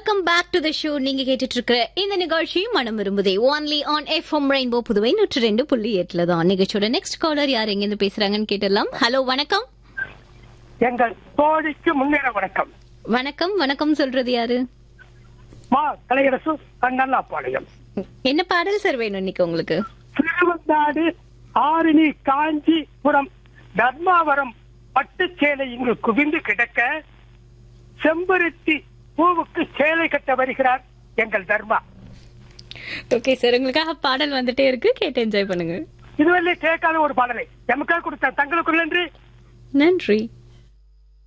welcome back to the show நீங்க கேட்டுட்டு இருக்கிற இந்த நிகழ்ச்சி மனம் விரும்புதே only on FM rainbow Puduvai நூற்றி ரெண்டு புள்ளி எட்டுல தான் நிகழ்ச்சியோட நெக்ஸ்ட் காலர் யார் எங்க இருந்து பேசுறாங்கன்னு கேட்டுடலாம் ஹலோ வணக்கம் எங்கள் தோழிக்கு முன்னேற வணக்கம் வணக்கம் வணக்கம் சொல்றது யாரு மா கலையரசு கண்ணல்லாப்பாளையம் என்ன பாடல் சார் வேணும் இன்னைக்கு உங்களுக்கு திருவந்தாடு ஆரணி காஞ்சிபுரம் தர்மாவரம் பட்டுச்சேலை இங்கு குவிந்து கிடக்க செம்பருத்தி பூவுக்கு சேலை கட்ட வருகிறார் எங்கள் தர்மா ஓகே சார் உங்களுக்காக பாடல் வந்துட்டே இருக்கு கேட்டு என்ஜாய் பண்ணுங்க இதுவரை கேட்காத ஒரு பாடலை எமக்காக கொடுத்த தங்களுக்குள் நன்றி நன்றி